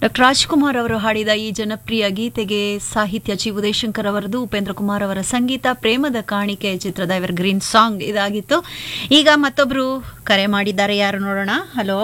Doctor Rajkumar ಅವರು ಹಾಡಿದ ಈ ಜನಪ್ರಿಯ ಗೀತೆಗೆ ಸಾಹಿತ್ಯ ಜಿ ಉದಯಶಂಕರ್ ಅವರದು ಉಪೇಂದ್ರ ಕುಮಾರ್ ಅವರ ಸಂಗೀತ ಪ್ರೇಮದ ಕಾಣಿಕೆ ಚಿತ್ರದ ಎವರ್ ಗ್ರೀನ್ ಸಾಂಗ್ ಇದಾಗಿತ್ತು ಈಗ ಮತ್ತೊಬ್ರು ಕರೆ ಮಾಡಿದ್ದಾರೆ ಯಾರು ನೋಡೋಣ ಹಲೋ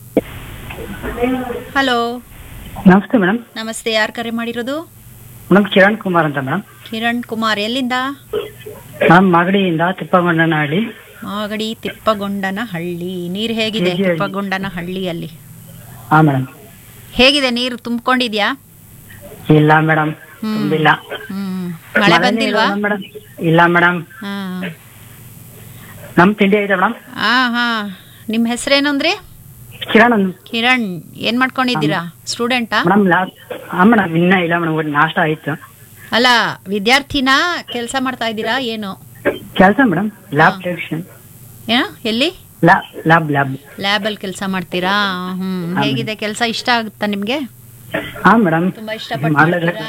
ಹಲೋ ನಮಸ್ತೆ ಮೇಡಮ್ ನಮಸ್ತೆ ಯಾರು ಕರೆ ಮಾಡಿರೋದು ಮೇಡಮ್ ಕಿರಣ್ ಕುಮಾರ್ ಅಂತ ಮೇಡಮ್ ಕಿರಣ್ ಕುಮಾರ್ ಎಲ್ಲಿಂದ ಮೇಡಮ್ ಮಾಗಡಿಯಿಂದ ತಿಪ್ಪಗೊಂಡನಹಳ್ಳಿ ಮಾಗಡಿ ತಿಪ್ಪಗೊಂಡನ ಹಳ್ಳಿ ನೀರು ಹೇಗಿದೆ ಹೇಗೆ? ತಿಪ್ಪಗೊಂಡನ ಹಳ್ಳಿಯಲ್ಲಿ ಹಾ ಮೇಡಮ್ ಹೇಗಿದೆ ನೀರು ತುಂಬಿಕೊಂಡಿದ್ಯಾ ಇಲ್ಲ ಮೇಡಮ್ ಹ್ಮ್. ತುಂಬಿಲ್ಲ ಹ್ಮ್ ಮಳೆ ಬಂದಿಲ್ವಾ ಮೇಡಮ್ ಇಲ್ಲ ಮೇಡಮ್ ಹಾ ನಮ್ ತಿಂಡಿ ಐತೆ ಮೇಡಮ್ ಹಾ ಹಾ ನಿಮ್ಮ ಹೆಸರೇನು ಅಂದ್ರೆ ಕಿರಣ್ ಅಂದ್- ಕಿರಣ್ ಏನ್ ಮಾಡ್ಕೊಂಡಿದ್ದೀರಾ ಸ್ಟೂಡೆಂಟಾ ಮೇಡಮ್ ಲ್ಯಾಬ್ ಹಾ ಮೇಡಮ್ ಇನ್ನ ಇಲ್ಲ ಮೇಡಮ್ ನಾಷ್ಟ ಆಯ್ತು ಅಲ್ಲ ವಿದ್ಯಾರ್ಥಿನ ಕೆಲಸ ಮಾಡ್ತಾ ಇದ್ದೀರಾ ಏನು ಕೆಲಸ ಮೇಡಮ್ ಲ್ಯಾಬ್ ಟೆಕ್ನಿಷಿಯನ್ ಏನೋ ಎಲ್ಲಿ ಲ್ಯಾಬ್ ಲ್ಯಾಬ್ ಲ್ಯಾಬ್ ಲ್ಯಾಬಲ್ಲಿ ಕೆಲಸ ಮಾಡ್ತೀರಾ ಹ್ಮ್ ಹೇಗಿದೆ ಕೆಲಸ ಇಷ್ಟ ಆಗುತ್ತಾ ನಿಮ್ಗೆ ಹಾ ಮೇಡಮ್ ತುಂಬಾ ಇಷ್ಟಪಟ್ಟು ಮಾಡ್ತೀರಾ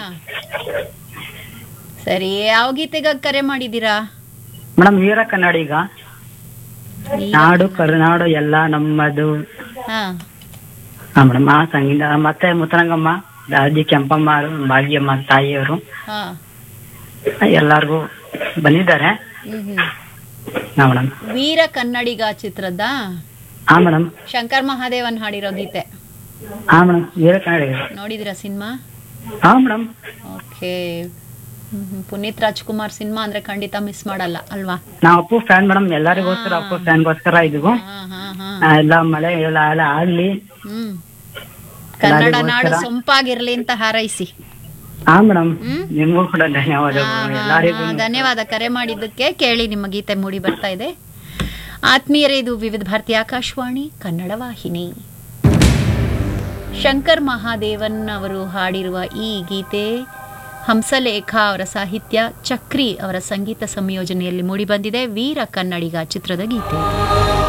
ಸರಿ ಯಾವ ಗೀತೆಗೆ ಕರೆ ಮಾಡಿದ್ದೀರಾ ಮೇಡಮ್ ವೀರ ಕನ್ನಡಿಗ ನಾಡು ಕರುನಾಡು ಎಲ್ಲ ನಮ್ಮದು ಹಾ ಹಾ ಮೇಡಮ್ ಆ ಸಂಗೀತ ಮತ್ತೆ ಮುತ್ತರಂಗಮ್ಮ ರಾಜಿ ಕೆಂಪಮ್ಮ ಭಾಗ್ಯಮ್ಮ ತಾಯಿಯವರು ಹಾ ಎಲ್ಲಾರ್ಗು ಬಂದಿದ್ದಾರೆ ಹ್ಮ್ ಹ್ಮ್ ಹಾ ಮೇಡಮ್ ವೀರ ಕನ್ನಡಿಗ ಚಿತ್ರದ ಹಾ ಮೇಡಮ್ ಶಂಕರ್ ಮಹಾದೇವನ್ ಹಾಡಿರೋ ಗೀತೆ ಹಾ ಮೇಡಮ್ ವೀರ ಕನ್ನಡಿಗ ನೋಡಿದಿರಾ ಸಿನಿಮಾ ಹಾ madam okay Puneeth Rajkumar cinema ಅಂದ್ರೆ ಖಂಡಿತ ಮಿಸ್ ಮಾಡಲ್ಲ ಅಲ್ವಾ ನಾವ್ ಅಪ್ಪು ಫ್ಯಾನ್ ಮೇಡಮ್ ಎಲ್ಲರಿಗೋಸ್ಕರ ಅಪ್ಪು ಫ್ಯಾನ್ಗೋಸ್ಕರ ಇದ್ವು ಹಾ ಹಾ ಹಾ ಆ, ಎಲ್ಲ ಮಳೆ ಎಲ್ಲ ಎಲ್ಲ ಆಗ್ಲಿ ಹ್ಮ್ ಕನ್ನಡ ನಾಡು ಎಲ್ಲರಿಗೋಸ್ಕರ. ಸೊಂಪಾಗಿರ್ಲಿ ಅಂತ ಹಾರೈಸಿ ಹಾ ಮೇಡಮ್ ಹ್ಮ್? ನಿಮ್ಗೂ ಕೂಡ ಹಾ, ಧನ್ಯವಾದಗಳು ಹಾ, ಎಲ್ಲರಿಗೂ ಹಾ, ಧನ್ಯವಾದ ಕರೆ ಮಾಡಿದ್ದಕ್ಕೆ ಕೇಳಿ ನಿಮ್ಮ ಗೀತೆ ಮೂಡಿ ಬರ್ತಾ ಇದೆ ಆತ್ಮೀಯರೇ ಇದು ವಿವಿಧ ಭಾರತಿ ಆಕಾಶವಾಣಿ ಕನ್ನಡ ವಾಹಿನಿ ಶಂಕರ್ ಮಹಾದೇವನ್ ಅವರು ಹಾಡಿರುವ ಈ ಗೀತೆ ಹಂಸಲೇಖ ಅವರ ಸಾಹಿತ್ಯ ಚಕ್ರಿ ಅವರ ಸಂಗೀತ ಸಂಯೋಜನೆಯಲ್ಲಿ ಮೂಡಿಬಂದಿದೆ ವೀರ ಕನ್ನಡಿಗ ಚಿತ್ರದ ಗೀತೆ